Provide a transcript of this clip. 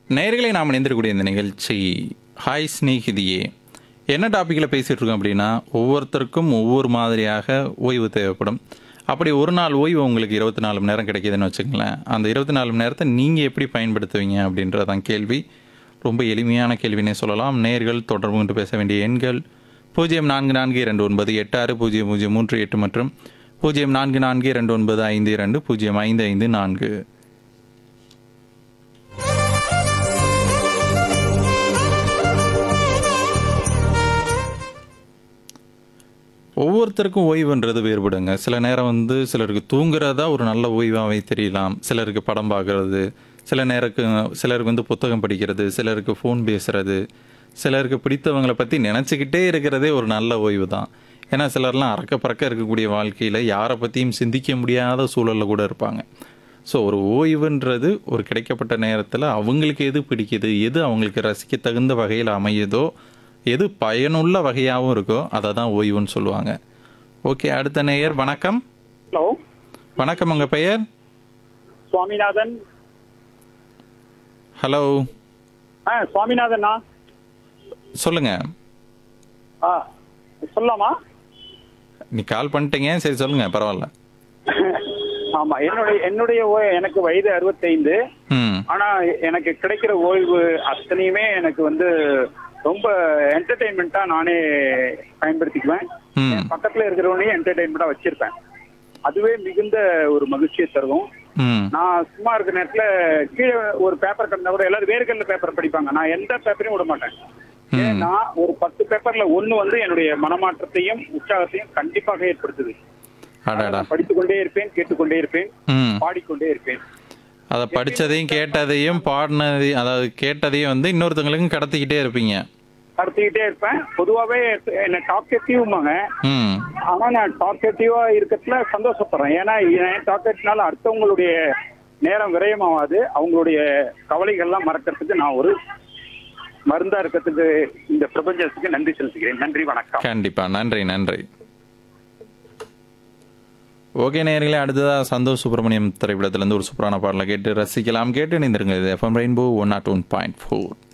நேயர்களை நாம் இணைந்திருக்கக்கூடிய இந்த நிகழ்ச்சி ஹாய் ஸ்நேகிதியே என்ன டாப்பிக்கில் பேசிகிட்டு இருக்கோம் அப்படின்னா ஒவ்வொருத்தருக்கும் ஒவ்வொரு மாதிரியாக ஓய்வு தேவைப்படும் அப்படி ஒரு நாள் ஓய்வு உங்களுக்கு இருபத்தி நாலு மணி நேரம் கிடைக்கிதுன்னு வச்சுங்களேன் அந்த இருபத்தி நாலு மணி நேரத்தை நீங்கள் எப்படி பயன்படுத்துவீங்க அப்படின்றதான் கேள்வி ரொம்ப எளிமையான கேள்வினே சொல்லலாம் நேர்கள் தொடர்பு கொண்டு பேச வேண்டிய எண்கள் பூஜ்ஜியம் நான்கு நான்கு இரண்டு ஒன்பது எட்டு ஆறு பூஜ்ஜியம் பூஜ்ஜியம் மூன்று எட்டு மற்றும் பூஜ்ஜியம் நான்கு நான்கு இரண்டு ஒன்பது ஐந்து இரண்டு பூஜ்ஜியம் ஐந்து ஐந்து நான்கு ஒவ்வொருத்தருக்கும் ஓய்வுன்றது வேறுபடுங்க சில நேரம் வந்து சிலருக்கு தூங்குறதா ஒரு நல்ல ஓய்வாகவே தெரியலாம் சிலருக்கு படம் பார்க்கறது சில நேருக்கு சிலருக்கு வந்து புத்தகம் படிக்கிறது சிலருக்கு ஃபோன் பேசுறது சிலருக்கு பிடித்தவங்களை பற்றி நினச்சிக்கிட்டே இருக்கிறதே ஒரு நல்ல ஓய்வு தான் ஏன்னா சிலர்லாம் அறக்க பறக்க இருக்கக்கூடிய வாழ்க்கையில் யாரை பற்றியும் சிந்திக்க முடியாத சூழலில் கூட இருப்பாங்க ஸோ ஒரு ஓய்வுன்றது ஒரு கிடைக்கப்பட்ட நேரத்தில் அவங்களுக்கு எது பிடிக்குது எது அவங்களுக்கு ரசிக்க தகுந்த வகையில் அமையுதோ எது பயனுள்ள வகையாகவும் இருக்கோ அதை தான் ஓய்வுன்னு சொல்லுவாங்க ஓகே அடுத்த நேயர் வணக்கம் ஹலோ வணக்கம் உங்கள் பெயர் சுவாமிநாதன் ஹலோ ஆ சுவாமிநாதனா சொல்லுங்க ஆ சொல்லலாமா நீ கால் பண்ணிட்டீங்க சரி சொல்லுங்க பரவாயில்ல ஆமா என்னுடைய என்னுடைய ஓய் எனக்கு வயது அறுபத்தைந்து ம் ஆனா எனக்கு கிடைக்கிற ஓய்வு அத்தனையுமே எனக்கு வந்து ரொம்ப என்டர்டெயின்மெண்ட்டா நானே பயன்படுத்திக்குவேன் ம் பக்கத்துல இருக்கிறவனையும் என்டர்டெயின்மெண்டா வச்சிருப்பேன் அதுவே மிகுந்த ஒரு மகிழ்ச்சியை தரும் ம் நான் சும்மா இருக்கிற நேரத்துல கீழே ஒரு பேப்பர் கண்டா கூட எல்லாரும் வேர்கல்ல பேப்பர் படிப்பாங்க நான் எந்த பேப்பரையும் விட மாட்டேன் ஏன்னா ஒரு பத்து பேப்பர்ல ஒண்ணு வந்து என்னுடைய மனமாற்றத்தையும் உற்சாகத்தையும் கண்டிப்பாக ஏற்படுத்துது அடாடா நான் படித்துக் கொண்டே இருப்பேன் கேட்டுக்கொண்டே இருப்பேன் ம் பாடிக்கொண்டே இருப்பேன் அதை படித்ததையும் கேட்டதையும் பாடினதையும் அதாவது கேட்டதையும் வந்து இன்னொருத்தங்களுக்கும் கடத்திக்கிட்டே இருப்பீங்க நடத்திக்கிட்டே இருப்பேன் பொதுவாவே என்ன டாக்கேட்டிவ்மாங்க ம் ஆனா நான் டாக்கேட்டிவா இருக்கிறதுல சந்தோஷப்படுறேன் ஏன்னா என் டாக்கெட்னால அடுத்தவங்களுடைய நேரம் விரயமாவாது அவங்களுடைய கவலைகள்லாம் மறக்கிறதுக்கு நான் ஒரு மருந்தா இருக்கிறதுக்கு இந்த பிரபஞ்சத்துக்கு நன்றி செலுத்துகிறேன் நன்றி வணக்கம் கண்டிப்பா நன்றி நன்றி ஓகே நேயர்களே அடுத்ததாக சந்தோஷ் சுப்பிரமணியம் திரைப்படத்திலேருந்து ஒரு சூப்பரான பாடலை கேட்டு ரசிக்கலாம் கேட்டு இணைந்திருங்க இது FM rainbow one naught one point four